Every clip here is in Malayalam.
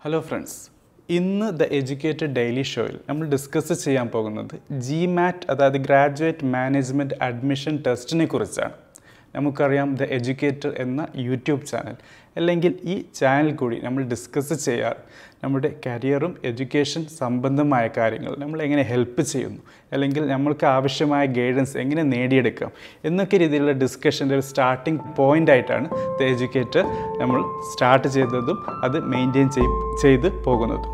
ഹലോ ഫ്രണ്ട്സ് ഇന്ന് ദ എഡ്യൂക്കേറ്റഡ് ഡെയിലി ഷോയിൽ നമ്മൾ ഡിസ്കസ് ചെയ്യാൻ പോകുന്നത് ജി മാറ്റ് അതായത് ഗ്രാജുവേറ്റ് മാനേജ്മെൻറ്റ് അഡ്മിഷൻ ടെസ്റ്റിനെ കുറിച്ചാണ് നമുക്കറിയാം ദ എഡ്യൂക്കേറ്റർ എന്ന യൂട്യൂബ് ചാനൽ അല്ലെങ്കിൽ ഈ ചാനൽ കൂടി നമ്മൾ ഡിസ്കസ് ചെയ്യാറ് നമ്മുടെ കരിയറും എഡ്യൂക്കേഷൻ സംബന്ധമായ കാര്യങ്ങൾ നമ്മൾ എങ്ങനെ ഹെൽപ്പ് ചെയ്യുന്നു അല്ലെങ്കിൽ നമ്മൾക്ക് ആവശ്യമായ ഗൈഡൻസ് എങ്ങനെ നേടിയെടുക്കാം എന്നൊക്കെ രീതിയിലുള്ള ഡിസ്കഷൻ്റെ ഒരു സ്റ്റാർട്ടിംഗ് പോയിൻ്റ് ആയിട്ടാണ് ദ എഡ്യൂക്കേറ്റർ നമ്മൾ സ്റ്റാർട്ട് ചെയ്തതും അത് മെയിൻറ്റെയിൻ ചെയ്ത് പോകുന്നതും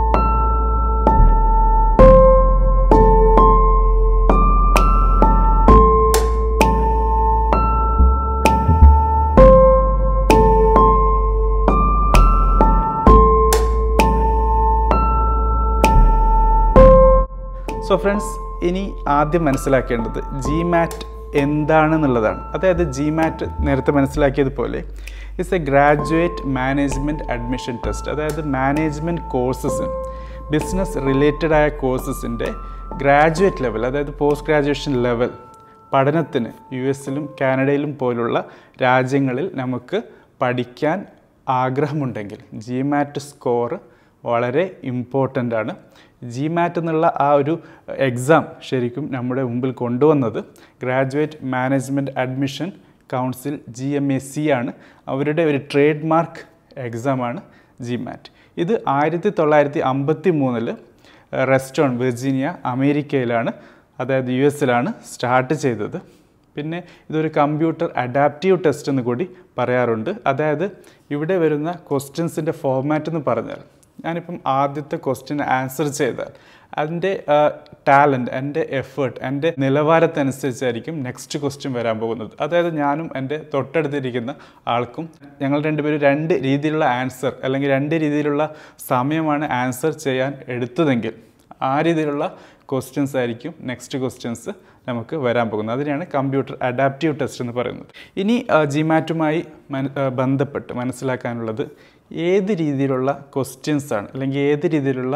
സോ ഫ്രണ്ട്സ് ഇനി ആദ്യം മനസ്സിലാക്കേണ്ടത് ജി മാറ്റ് എന്താണെന്നുള്ളതാണ് അതായത് ജി മാറ്റ് നേരത്തെ മനസ്സിലാക്കിയതുപോലെ it's a graduate management admission test അതായത് മാനേജ്മെൻറ്റ് കോഴ്സസ് ബിസിനസ് റിലേറ്റഡ് ആയ കോഴ്സസിൻ്റെ ഗ്രാജുവേറ്റ് ലെവൽ അതായത് പോസ്റ്റ് ഗ്രാജുവേഷൻ ലെവൽ പഠനത്തിന് യു എസിലും കാനഡയിലും പോലുള്ള രാജ്യങ്ങളിൽ നമുക്ക് പഠിക്കാൻ ആഗ്രഹമുണ്ടെങ്കിൽ ജി മാറ്റ് സ്കോർ വളരെ ഇമ്പോർട്ടൻ്റ് ആണ് ജി മാറ്റ് എന്നുള്ള ആ ഒരു എക്സാം ശരിക്കും നമ്മുടെ മുമ്പിൽ കൊണ്ടുവന്നത് graduate management admission council G M A C ആണ് അവരുടെ ഒരു ട്രേഡ് മാർക്ക് എക്സാമാണ് ജി മാറ്റ് ഇത് ആയിരത്തി തൊള്ളായിരത്തി അമ്പത്തി മൂന്നിൽ റെസ്റ്റോൺ വിർജീനിയ അമേരിക്കയിലാണ് അതായത് യു എസിലാണ് സ്റ്റാർട്ട് ചെയ്തത് പിന്നെ ഇതൊരു കമ്പ്യൂട്ടർ അഡാപ്റ്റീവ് ടെസ്റ്റ് എന്ന് കൂടി പറയാറുണ്ട് അതായത് ഇവിടെ വരുന്ന ക്വസ്റ്റ്യൻസിൻ്റെ ഫോർമാറ്റ് എന്ന് പറഞ്ഞാൽ ഞാനിപ്പം ആദ്യത്തെ ക്വസ്റ്റ്യൻ ആൻസർ ചെയ്താൽ അതിൻ്റെ ടാലൻറ്റ് എൻ്റെ എഫേർട്ട് എൻ്റെ നിലവാരത്തനുസരിച്ചായിരിക്കും നെക്സ്റ്റ് ക്വസ്റ്റ്യൻ വരാൻ പോകുന്നത് അതായത് ഞാനും എൻ്റെ തൊട്ടടുത്തിരിക്കുന്ന ആൾക്കും ഞങ്ങൾ രണ്ടുപേരും രണ്ട് രീതിയിലുള്ള ആൻസർ അല്ലെങ്കിൽ രണ്ട് രീതിയിലുള്ള സമയമാണ് ആൻസർ ചെയ്യാൻ എടുത്തതെങ്കിൽ ആ രീതിയിലുള്ള ക്വസ്റ്റ്യൻസ് ആയിരിക്കും നെക്സ്റ്റ് ക്വസ്റ്റ്യൻസ് നമുക്ക് വരാൻ പോകുന്നത് അതിനെയാണ് കമ്പ്യൂട്ടർ അഡാപ്റ്റീവ് ടെസ്റ്റ് എന്ന് പറയുന്നത് ഇനി ജിമാറ്റുമായി ബന്ധപ്പെട്ട് മനസ്സിലാക്കാനുള്ളത് ഏത് രീതിയിലുള്ള ക്വസ്റ്റ്യൻസ് ആണ് അല്ലെങ്കിൽ ഏത് രീതിയിലുള്ള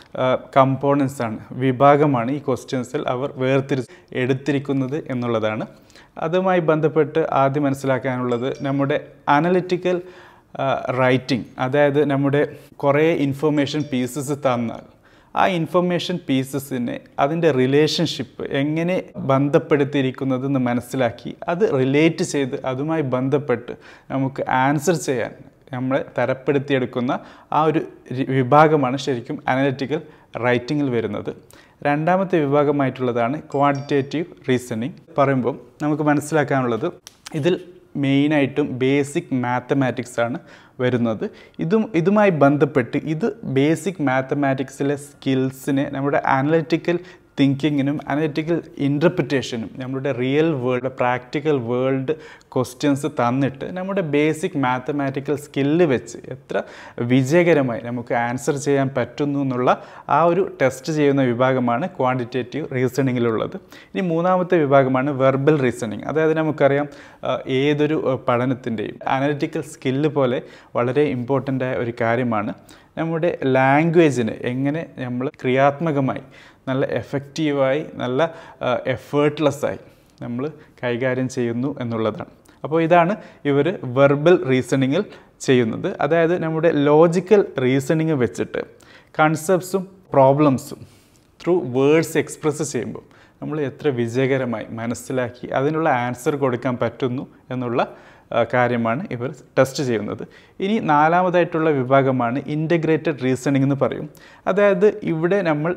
കമ്പോണൻസ് ആണ് വിഭാഗമാണ് ഈ ക്വസ്റ്റ്യൻസിൽ അവർ വേർതിരി എടുത്തിരിക്കുന്നത് എന്നുള്ളതാണ് അതുമായി ബന്ധപ്പെട്ട് ആദ്യം മനസ്സിലാക്കാനുള്ളത് നമ്മുടെ അനലിറ്റിക്കൽ റൈറ്റിംഗ് അതായത് നമ്മുടെ കുറേ ഇൻഫർമേഷൻ പീസസ് തന്നാൽ ആ ഇൻഫർമേഷൻ പീസസിനെ അതിൻ്റെ റിലേഷൻഷിപ്പ് എങ്ങനെ ബന്ധപ്പെടുത്തിയിരിക്കുന്നതെന്ന് മനസ്സിലാക്കി അത് റിലേറ്റ് ചെയ്ത് അതുമായി ബന്ധപ്പെട്ട് നമുക്ക് ആൻസർ ചെയ്യാൻ നമ്മളെ തരപ്പെടുത്തിയെടുക്കുന്ന ആ ഒരു വിഭാഗമാണ് ശരിക്കും അനലിറ്റിക്കൽ റൈറ്റിങ്ങിൽ വരുന്നത് രണ്ടാമത്തെ വിഭാഗമായിട്ടുള്ളതാണ് ക്വാണ്ടിറ്റേറ്റീവ് റീസണിങ് പറയുമ്പോൾ നമുക്ക് മനസ്സിലാക്കാനുള്ളത് ഇതിൽ മെയിനായിട്ടും ബേസിക് മാത്തമാറ്റിക്സ് ആണ് വരുന്നത് ഇതും ഇതുമായി ബന്ധപ്പെട്ട് ഇത് ബേസിക് മാത്തമാറ്റിക്സിലെ സ്കിൽസിനെ നമ്മുടെ അനലിറ്റിക്കൽ തിങ്കിങ്ങിനും അനലിറ്റിക്കൽ ഇൻ്റർപ്രിറ്റേഷനും നമ്മുടെ real world practical world questions തന്നിട്ട് നമ്മുടെ ബേസിക് മാത്തമാറ്റിക്കൽ സ്കില്ല് വെച്ച് എത്ര വിജയകരമായി നമുക്ക് ആൻസർ ചെയ്യാൻ പറ്റുന്നു എന്നുള്ള ആ ഒരു ടെസ്റ്റ് ചെയ്യുന്ന വിഭാഗമാണ് ക്വാണ്ടിറ്റേറ്റീവ് റീസണിങ്ങിലുള്ളത് ഇനി മൂന്നാമത്തെ വിഭാഗമാണ് വെർബൽ റീസണിങ് അതായത് നമുക്കറിയാം ഏതൊരു പഠനത്തിൻ്റെയും അനലിറ്റിക്കൽ സ്കില്ല് പോലെ വളരെ ഇമ്പോർട്ടൻ്റ് ആയ ഒരു കാര്യമാണ് നമ്മുടെ ലാംഗ്വേജിനെ എങ്ങനെ നമ്മൾ ക്രിയാത്മകമായി നല്ല എഫക്റ്റീവായി നല്ല എഫേർട്ട്ലെസ്സായി നമ്മൾ കൈകാര്യം ചെയ്യുന്നു എന്നുള്ളതാണ് അപ്പോൾ ഇതാണ് ഇവർ വെർബൽ റീസണിങ്ങിൽ ചെയ്യുന്നത് അതായത് നമ്മുടെ ലോജിക്കൽ റീസണിങ് വെച്ചിട്ട് കൺസെപ്റ്റ്സും പ്രോബ്ലംസും ത്രൂ വേർഡ്സ് എക്സ്പ്രസ് ചെയ്യുമ്പോൾ നമ്മൾ എത്ര വിജയകരമായി മനസ്സിലാക്കി അതിനുള്ള ആൻസർ കൊടുക്കാൻ പറ്റുന്നു എന്നുള്ള കാര്യമാണ് ഇവർ ടെസ്റ്റ് ചെയ്യുന്നത് ഇനി നാലാമതായിട്ടുള്ള വിഭാഗമാണ് ഇൻ്റഗ്രേറ്റഡ് റീസണിംഗ് എന്ന് പറയും അതായത് ഇവിടെ നമ്മൾ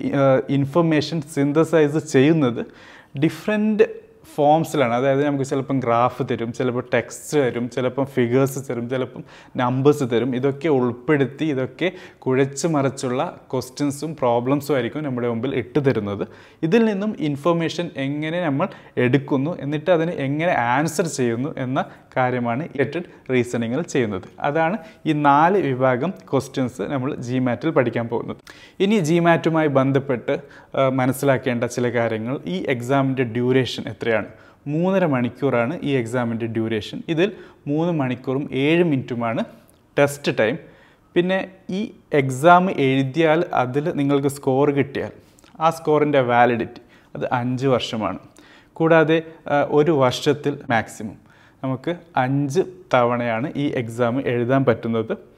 ഇൻഫർമേഷൻ സിന്തസൈസ് ചെയ്യുന്നത് ഡിഫറെൻറ്റ് ഫോംസിലാണ് അതായത് നമുക്ക് ചിലപ്പം ഗ്രാഫ് തരും ചിലപ്പോൾ ടെക്സ്റ്റ് തരും ചിലപ്പം ഫിഗേഴ്സ് തരും ചിലപ്പം നമ്പേഴ്സ് തരും ഇതൊക്കെ ഉൾപ്പെടുത്തി ഇതൊക്കെ കുഴച്ച് മറിച്ചുള്ള ക്വസ്റ്റ്യൻസും പ്രോബ്ലംസും ആയിരിക്കും നമ്മുടെ മുമ്പിൽ ഇട്ട് തരുന്നത് ഇതിൽ നിന്നും ഇൻഫർമേഷൻ എങ്ങനെ നമ്മൾ എടുക്കുന്നു എന്നിട്ട് അതിന് എങ്ങനെ ആൻസർ ചെയ്യുന്നു എന്ന കാര്യമാണ് ഇലക്റ്റഡ് റീസണിങ്ങിൽ ചെയ്യുന്നത് അതാണ് ഈ നാല് വിഭാഗം ക്വസ്റ്റ്യൻസ് നമ്മൾ ജി മാറ്റിൽ പഠിക്കാൻ പോകുന്നത് ഇനി ജി മാറ്റുമായി ബന്ധപ്പെട്ട് മനസ്സിലാക്കേണ്ട ചില കാര്യങ്ങൾ ഈ എക്സാമിൻ്റെ ഡ്യൂറേഷൻ എത്രയാണ് മൂന്നര മണിക്കൂറാണ് ഈ എക്സാമിൻ്റെ ഡ്യൂറേഷൻ ഇതിൽ മൂന്ന് മണിക്കൂറും ഏഴ് മിനിറ്റുമാണ് ടെസ്റ്റ് ടൈം പിന്നെ ഈ എക്സാം എഴുതിയാൽ അതിൽ നിങ്ങൾക്ക് സ്കോർ കിട്ടിയാൽ ആ സ്കോറിൻ്റെ വാലിഡിറ്റി അത് അഞ്ച് വർഷമാണ് കൂടാതെ ഒരു വർഷത്തിൽ മാക്സിമം നമുക്ക് അഞ്ച് തവണയാണ് ഈ എക്സാം എഴുതാൻ പറ്റുന്നത്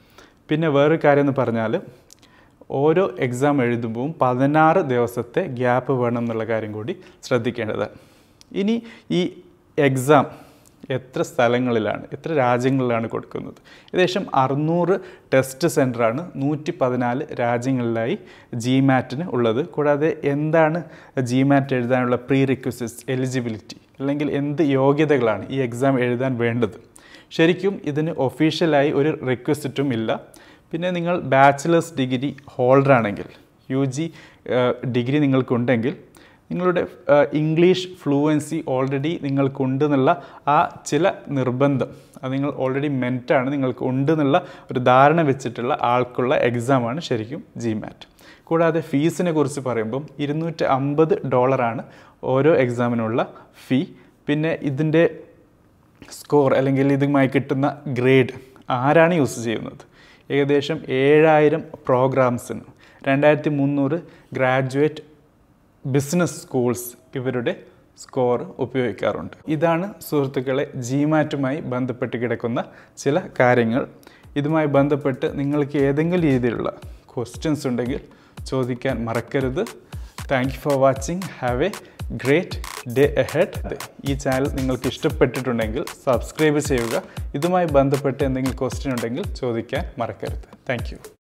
പിന്നെ വേറൊരു കാര്യം എന്ന് പറഞ്ഞാൽ ഓരോ എക്സാം എഴുതുമ്പോൾ പതിനാറ് ദിവസത്തെ ഗ്യാപ്പ് വേണം എന്നുള്ള കാര്യം കൂടി ശ്രദ്ധിക്കേണ്ടതാണ് ഇനി ഈ എക്സാം എത്ര സ്ഥലങ്ങളിലാണ് എത്ര രാജ്യങ്ങളിലാണ് കൊടുക്കുന്നത് ഏകദേശം അറുന്നൂറ് ടെസ്റ്റ് സെൻറ്ററാണ് നൂറ്റി പതിനാല് രാജ്യങ്ങളിലായി ജി മാറ്റിന് ഉള്ളത് കൂടാതെ എന്താണ് ജി മാറ്റ് എഴുതാനുള്ള പ്രീ റിക്വസിറ്റ്സ് എലിജിബിലിറ്റി അല്ലെങ്കിൽ എന്ത് യോഗ്യതകളാണ് ഈ എക്സാം എഴുതാൻ വേണ്ടത് ശരിക്കും ഇതിന് ഒഫീഷ്യലായി ഒരു റിക്വസിറ്റും ഇല്ല പിന്നെ നിങ്ങൾ ബാച്ചിലേഴ്സ് ഡിഗ്രി ഹോൾഡർ ആണെങ്കിൽ യു ജി ഡിഗ്രി നിങ്ങൾക്കുണ്ടെങ്കിൽ നിങ്ങളുടെ ഇംഗ്ലീഷ് ഫ്ലുവൻസി ഓൾറെഡി നിങ്ങൾക്കുണ്ട് എന്നുള്ള ആ ചില നിർബന്ധം അത് നിങ്ങൾ ഓൾറെഡി മെൻറ്റാണ് നിങ്ങൾക്ക് ഉണ്ട് എന്നുള്ള ഒരു ധാരണ വെച്ചിട്ടുള്ള ആൾക്കുള്ള എക്സാമാണ് ശരിക്കും ജി മാറ്റ് കൂടാതെ ഫീസിനെ കുറിച്ച് പറയുമ്പം ഇരുന്നൂറ്റി അമ്പത് ഡോളറാണ് ഓരോ എക്സാമിനുള്ള ഫീ പിന്നെ ഇതിൻ്റെ സ്കോർ അല്ലെങ്കിൽ ഇതുമായി കിട്ടുന്ന ഗ്രേഡ് ആരാണ് യൂസ് ചെയ്യുന്നത് ഏകദേശം ഏഴായിരം പ്രോഗ്രാംസിന് രണ്ടായിരത്തി മുന്നൂറ് ഗ്രാജുവേറ്റ് ബിസിനസ് സ്കൂൾസ് ഇവരുടെ സ്കോർ ഉപയോഗിക്കാറുണ്ട് ഇതാണ് സുഹൃത്തുക്കളെ ജിമാറ്റുമായി ബന്ധപ്പെട്ട് കിടക്കുന്ന ചില കാര്യങ്ങൾ ഇതുമായി ബന്ധപ്പെട്ട് നിങ്ങൾക്ക് ഏതെങ്കിലും രീതിയിലുള്ള ക്വസ്റ്റ്യൻസ് ഉണ്ടെങ്കിൽ ചോദിക്കാൻ മറക്കരുത് thank you for watching have a great day ahead ഈ ചാനൽ നിങ്ങൾക്ക് ഇഷ്ടപ്പെട്ടിട്ടുണ്ടെങ്കിൽ സബ്സ്ക്രൈബ് ചെയ്യുക ഇതുമായി ബന്ധപ്പെട്ട് എന്തെങ്കിലും ക്വസ്റ്റ്യൻ ഉണ്ടെങ്കിൽ ചോദിക്കാൻ മറക്കരുത് താങ്ക്